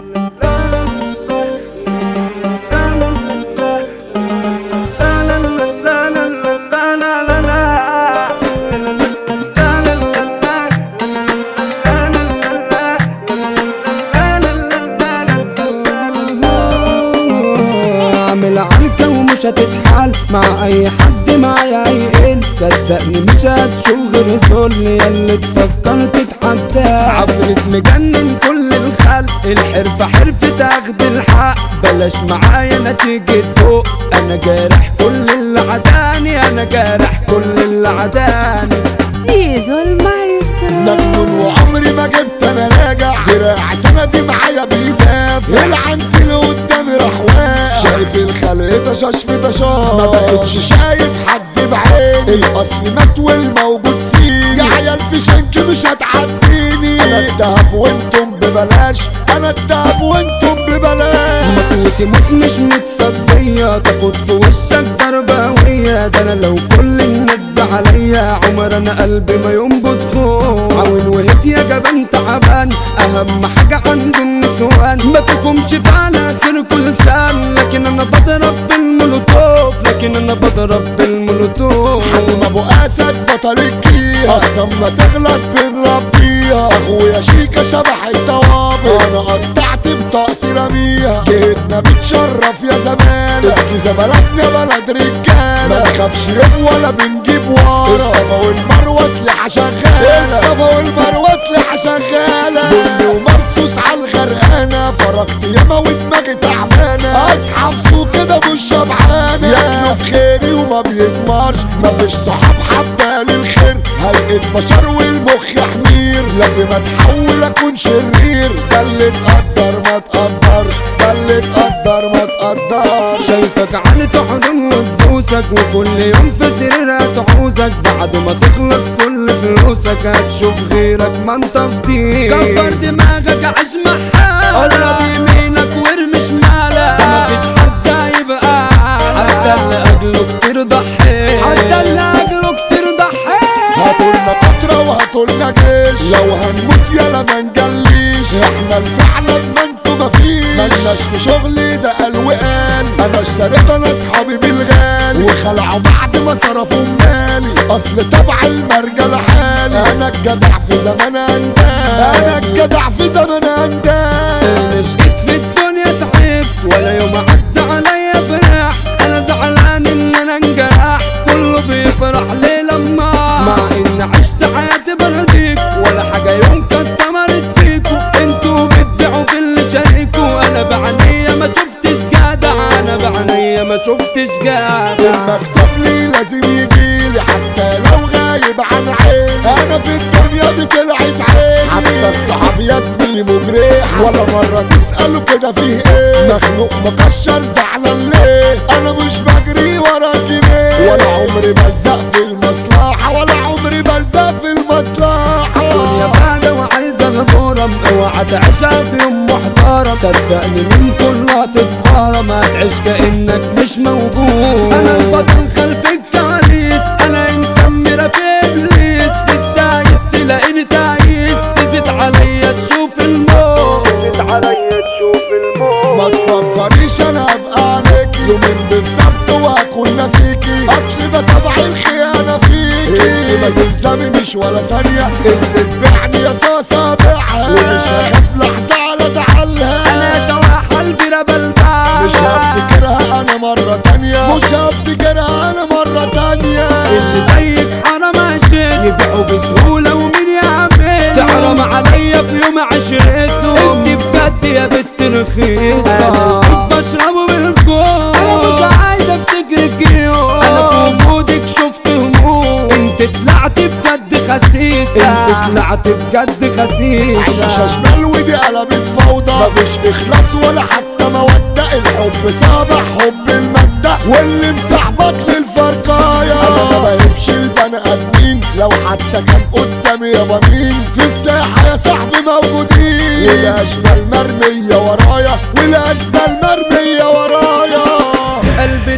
اعمل عنكة ومش هتتحال مع اي حد معايا يقل صدقني مش هتشوف غير ذل ياللي تفكر تتحدى عفريت مجنن كل الخلق الحرفة حرفة اخد الحق بلاش معايا نتيجة ضوء انا جارح كل اللي عداني انا جارح كل اللي عداني زيزو المايسترو مجنون وعمري ما جبت انا راجع دراع سندي معايا بيدافع العنت اللي قدامي راح واقع شايف الخلق طشاش في طشاش ما بقتش شايف حد بعيني الاصل مات والموجود سيني يا عيال في شنك مش هتعديني انا الدهب وانتم ببلاش انا الدهب وانتم ببلاش مقوتي موس مش متصدية تاخد في وشك ضربة هوية ده انا لو كل الناس ده عليا عمر انا قلبي ما ينبض خوف حاول وهت يا جبان تعبان اهم حاجة عنده النسوان ما فيكمش فعلا خير كل سان لكن انا بضرب بالمولوتوف لكن انا بضرب بالمولوتوف حاتم ابو اسد بطل الجيهة اقسم ما تغلط بنربيها اخويا شيكا شبح الطوابق انا قطعت بطاقتي رميها جيتنا بتشرف يا زمان الجيزة بلدنا بلد رجالة ما نخافش يوم ولا بنجيب ورا الصفا والمروة سلاحة شغالة الصفا والمروة سلاحة شغالة بني ومرصوص على الغرقانة فرقت ياما ودماغي تعبانة اصحى بسوق كده مش شبعانة ياكلوا في خيري وما بيتمرش مفيش صحاب حبة للخير هيئة بشر والمخ حمير لازم اتحول اكون شرير ده اللي تقدر ما تقدرش ده اللي تقدر ما تقدرش شايفك عن تحضن وتبوسك وكل يوم في سريرها تعوزك بعد ما تخلص كل فلوسك هتشوف غيرك ما انت فضيل كبر دماغك عيش محال قرب يمينك وارمي شمالك ده مفيش حد هيبقى حتى اللي اجله كتير ضحي حتى اللي اجله كتير ضحي هاتولنا قطرة وهاتولنا جيش لو هنموت يلا ما نجليش احنا الفعل ما انتوا مفيش ملناش في شغلي ده قال وقال انا اشتريت انا اصحابي بالغالي وخلعوا بعد ما صرفوا مالي اصل تبع المرجله حالي انا الجدع في زمان اندال انا الجدع في زمان اندال مش جيت في الدنيا تعبت ولا يوم عدى عليا فرح انا زعلان ان انا انجرح كله بيفرح ليه لما مع ان عشت حياتي برضيك ولا حاجة يوم كانت ثمرت فيكو انتوا بتبيعوا في اللي شاركوا انا بعنية ما شفتش جدع انا بعنية ما شفتش جدع المكتوب لي لازم يجيلي حتى لو غايب عن عيني انا في الدنيا دي طلعت عيني حتى الصحاب يا زميلي مجرح ولا مرة تسأله كده فيه ايه مخلوق مكشر زعلان ليه انا مش بجري ورا جنيه ولا عمري بلزق في المصلحة ولا عمري بلزق في المصلحة الدنيا بعدة وعايزة الغرم اوعى تعيشها في يوم محترم صدقني من كلها تتفرم هتعيش كأنك مش موجود انا البطل خلف الكواليس انا انسان مرة في ابليس في الدايس تلاقيني تعيس تزيد عليا تشوف الموت تزيد عليا تشوف الموت ما تفكريش انا ابقى عليكي يومين بالظبط وهكون ناسيكي اصل ده طبع الخيانة فيكي انت ما تلزمنيش ولا ثانية اللي تبيعني يا صاصة بيعها ومش هخاف لحظة على زعلها انا شواح قلبي ربل بعد مش هفتكرها انا مرة تانية مش هفتكرها انا مرة تانية اللي زيك حرام عشان يبيعوا بسهولة ومين يعمل تحرم عليا في يوم عشرته انت بجد يا بنت رخيصة انا بشربه بالكون انا مش عايز افتكرك يوم انا في وجودك شفت هموم انت طلعت بجد خسيسة انت طلعت بجد عيشة خسيسة شمال ودي قلبت فوضى مفيش اخلاص ولا حتى مودة الحب صابح حب المادة واللي مصاحبك للفرقاية انا ما بهبش البني ادمين لو حتى كان قدامي يابا مين في الساحة يا صاحبي موجودين والاشبال مرمية ورايا والاشبال مرمية ورايا قلبي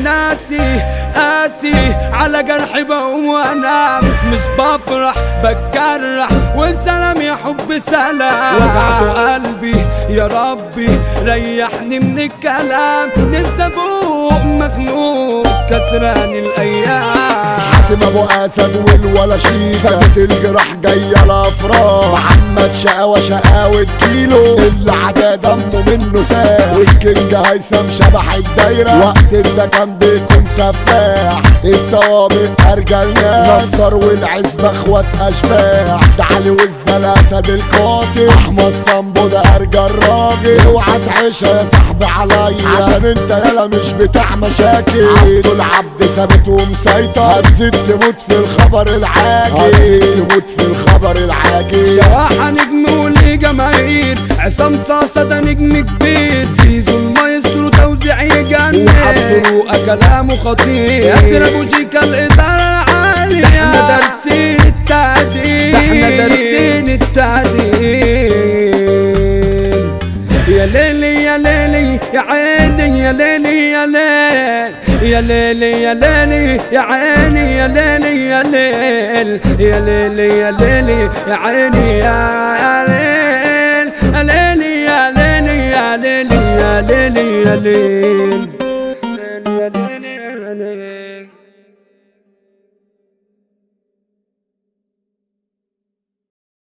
ناسي قاسي على جرحي بقوم وانام مش بفرح بتجرح والسلام يا حب سلام وجعت قلبي يا ربي ريحني من الكلام نفسي ابوق مخنوق كسران الايام حاتم ابو اسد والولا شيكا فاتت الجراح جايه الافراح محمد شقاوة شقاوة كيلو اللي عدا دمه منه ساح والكينج هيثم شبح الدايرة وقت ده كان بيكون سفاح الطوابق ارجل ناس نصر والعزبة اخوات اشباح ده علي وزة الاسد القاتل احمد صنبو ده ارجل راجل اوعى تعيشها يا صاحبي عليا عشان انت يالا مش بتاع مشاكل عبد العبد ثابت ومسيطر هتزيد تموت في الخبر العاجل هتزيد تموت في الخبر العاجل شواحة نجم وليه جماهير عصام صاصة ده نجم كبير سيزو المايسترو توزيع يجنن وعبد رؤى كلامه خطير ياسر ابو شيكا الادارة العالية احنا دارسين التعديل احنا دارسين التعديل يا ليلي يا ليلي يا عيني يا ليلي يا ليل يا ليلي يا ليلي يا عيني يا ليلي يا ليل يا ليلي يا ليلي يا عيني يا ليل يا ليلي يا ليلي يا ليلي يا ليلي يا ليل